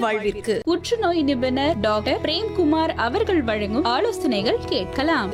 வாழ்விற்கு புற்றுநோய் நிபுணர் டாக்டர் பிரேம்குமார் அவர்கள் வழங்கும் ஆலோசனைகள் கேட்கலாம்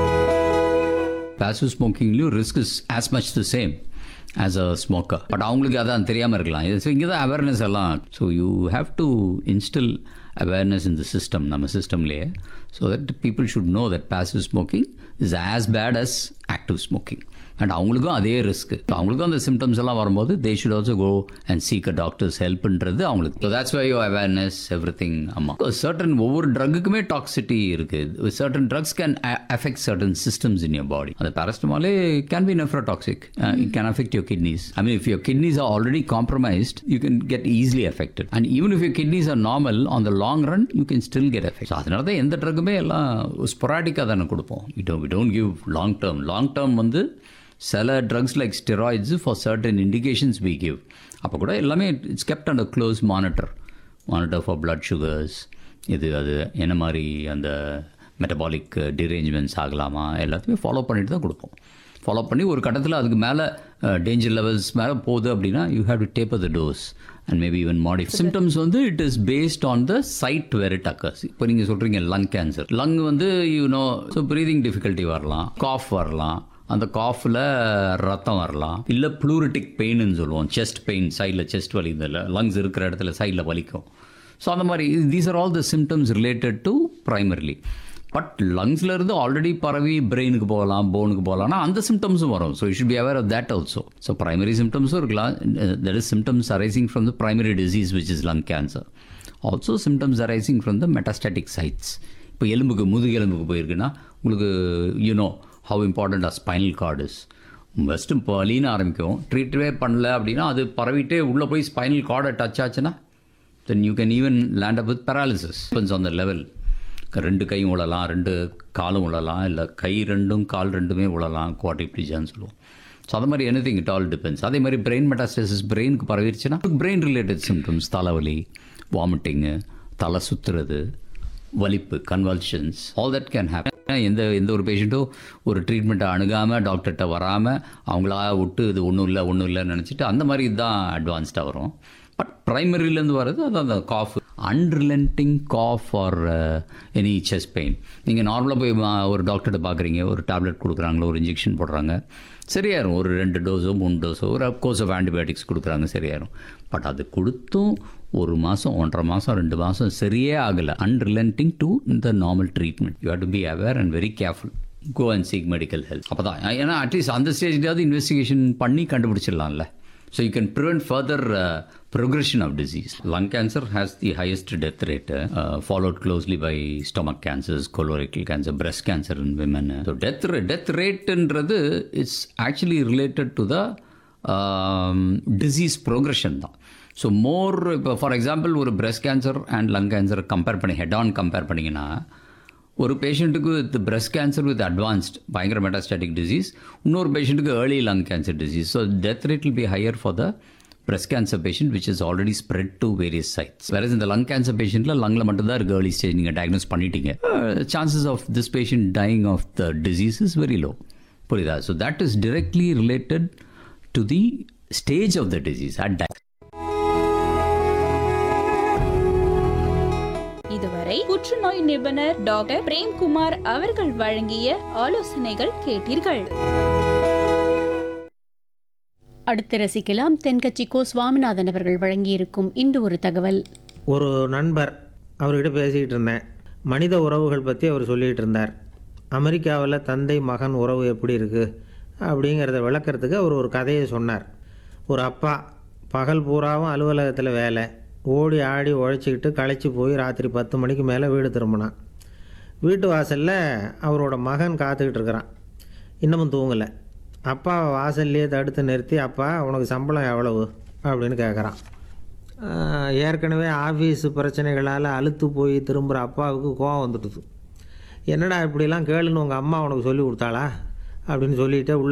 passive ஸ்மோக்கிங்லேயும் risk is as much the same as a smoker but அவங்களுக்கு அதான் தெரியாமல் இருக்கலாம் இது இங்கே தான் அவேர்னஸ் எல்லாம் so you have to instil awareness in the system நம்ம சிஸ்டம்லேயே so that people should know that passive smoking is as bad as active smoking and அவங்களுக்கும் அதே ரிஸ்க் அவங்களுக்கும் அந்த சிம்டம்ஸ் எல்லாம் வரும்போது they should also go and seek a doctor's ஹெல்ப்ன்றது அவங்களுக்கு so that's why your awareness everything ஆமாம் certain ஒவ்வொரு ட்ரக்குக்குமே டாக்ஸிட்டி இருக்குது certain drugs can affect certain systems in your body அந்த பேரஸ்டமாலே can be nephrotoxic it can affect your kidneys I mean if your kidneys are already compromised you can get easily affected and even if your kidneys are normal on the long run you can still get affect அதனால தான் எந்த ட்ரக்குமே எல்லாம் ஸ்பொராட்டிக்காக தானே கொடுப்போம் we don't we don't give long term long term வந்து சில drugs like steroids for certain indications we give அப்போ கூட எல்லாமே it's kept under close monitor monitor for blood sugars இது அது என்ன மாதிரி அந்த மெட்டபாலிக் டிரேஞ்ச்மெண்ட்ஸ் ஆகலாமா எல்லாத்தையுமே ஃபாலோ பண்ணிட்டு தான் கொடுப்போம் ஃபாலோ பண்ணி ஒரு கட்டத்தில் அதுக்கு மேலே டேஞ்சர் லெவல்ஸ் மேலே போகுது அப்படின்னா you have to taper the dose and maybe even மாடி சிம்டம்ஸ் வந்து it is based on the site where it occurs இப்போ நீங்கள் சொல்கிறீங்க லங் கேன்சர் லங் வந்து you know so breathing difficulty வரலாம் காஃப் வரலாம் அந்த காஃபில் ரத்தம் வரலாம் இல்லை ப்ளூரிட்டிக் பெயின்னு சொல்லுவோம் செஸ்ட் பெயின் சைடில் செஸ்ட் வலி இந்த லங்ஸ் இருக்கிற இடத்துல சைடில் வலிக்கும் ஸோ அந்த மாதிரி these are all the symptoms related to primarily but லங்ஸ்ல இருந்து ஆல்ரெடி பரவி பிரெயினுக்கு போகலாம் போனுக்கு போகலாம்னா அந்த சிம்டம்ஸும் வரும் so you should be aware of that also so primary சிம்டம்ஸும் இருக்கலாம் that is symptoms arising from the primary disease which is lung cancer also symptoms arising from the metastatic sites இப்போ எலும்புக்கு முதுகெலும்புக்கு போயிருக்குன்னா உங்களுக்கு you know how important are spinal cord is first இப்போ வலின்னு ஆரம்பிக்கும் ட்ரீட்டே பண்ணல அப்படின்னா அது பரவிட்டே உள்ளே போய் ஸ்பைனல் கார்டை டச் ஆச்சுன்னா then you can even land up with paralysis depends on the level ரெண்டு கையும் உழலாம் ரெண்டு காலும் உழலாம் இல்லை கை ரெண்டும் கால் ரெண்டுமே உழலாம் குவாட்டிப்ளிஜான்னு சொல்லுவோம் ஸோ அது மாதிரி any thing it all depends அதே மாதிரி பிரெயின் மெட்டாஸ்டசிஸ் பிரெயினுக்கு பரவிருச்சுன்னா பிரெயின் ரிலேட்டட் சிம்டம்ஸ் தலைவலி வாமிட்டிங்கு தலை சுற்றுறது வலிப்பு convulsions all that can happen எந்த எந்த ஒரு பேஷண்ட்டும் ஒரு ட்ரீட்மெண்ட்டை அணுகாமல் டாக்டர்கிட்ட வராமல் அவங்களா விட்டு இது ஒன்றும் இல்லை ஒன்றும் இல்லைன்னு நினச்சிட்டு அந்த மாதிரி தான் அட்வான்ஸ்டாக வரும் பட் ப்ரைமரியிலேருந்து வர்றது அது அந்த cough unrelenting cough or any chest pain நீங்கள் நார்மலாக போய் மா- ஒரு டாக்டர்கிட்ட பார்க்குறீங்க ஒரு டேப்லெட் கொடுக்குறாங்களோ ஒரு இன்ஜெக்ஷன் போடுறாங்க சரியாயிரும் ஒரு ரெண்டு டோஸோ மூணு டோஸோ ஒரு கோர்ஸ் ஆஃப் ஆன்டிபயோட்டிக்ஸ் கொடுக்குறாங்க சரியாயிரும் பட் அது கொடுத்தும் ஒரு மாதம் ஒன்றரை மாதம் ரெண்டு மாதம் சரியே ஆகலை அன்ரிலண்டிங் டு இந்த normal treatment you have to be aware and very careful go and seek medical health அப்போ தான் ஏன்னா அட்லீஸ்ட் அந்த ஸ்டேஜ்லேயாவது இன்வெஸ்டிகேஷன் பண்ணி கண்டுபிடிச்சிடலாம்ல So you can prevent further uh, progression of disease. Lung cancer has the highest death rate, uh, followed closely by stomach cancers, colorectal cancer, breast cancer in women. So death rate, death rate என்றது is actually related to the um, disease progression தான் so more இப்போ for example ஒரு breast cancer and lung cancer compare பண்ணி head on compare பண்ணிங்கன்னா ஒரு பேஷண்ட்டுக்கு with breast cancer with advanced பயங்கர metastatic disease இன்னொரு பேஷண்ட்டுக்கு early lung cancer disease so death rate will be higher for the breast cancer patient which is already spread to various sites வேற இந்த லங் கேன்சர் பேஷண்ட்டில் லங்கில் மட்டும்தான் இருக்குது ஏர்லி ஸ்டேஜ் நீங்கள் டயக்னோஸ் பண்ணிட்டீங்க chances of this patient dying of the disease is very low புரியுதா so that is directly related to the stage of the disease at die இதுவரை புற்றுநோய் நிபுணர் டாக்டர் பிரேம்குமார் அவர்கள் வழங்கிய ஆலோசனைகள் கேட்டீர்கள் அடுத்து ரசிக்கலாம் தென்கட்சி கோ சுவாமிநாதன் அவர்கள் வழங்கியிருக்கும் இன்று ஒரு தகவல் ஒரு நண்பர் அவர்கிட்ட பேசிக்கிட்டு இருந்தேன் மனித உறவுகள் பற்றி அவர் சொல்லிகிட்டு இருந்தார் அமெரிக்காவில் தந்தை மகன் உறவு எப்படி இருக்குது அப்படிங்கிறத விளக்கறதுக்கு அவர் ஒரு கதையை சொன்னார் ஒரு அப்பா பகல் பூராவும் அலுவலகத்தில் வேலை ஓடி ஆடி உழைச்சிக்கிட்டு களைச்சி போய் ராத்திரி பத்து மணிக்கு மேலே வீடு திரும்பினான் வீட்டு வாசலில் அவரோட மகன் காத்துக்கிட்டு இருக்கிறான் இன்னமும் தூங்கலை அப்பா வாசல்லையே தடுத்து நிறுத்தி அப்பா உனக்கு சம்பளம் எவ்வளவு அப்படின்னு கேட்குறான் ஆஹ் ஏற்கனவே ஆஃபீஸ் பிரச்சனைகளால் அலுத்து போய் திரும்புகிற அப்பாவுக்கு கோவம் வந்துட்டுது என்னடா இப்படிலாம் கேளுன்னு உங்கள் அம்மா உனக்கு சொல்லி கொடுத்தாளா அப்படின்னு சொல்லிட்டு உள்ள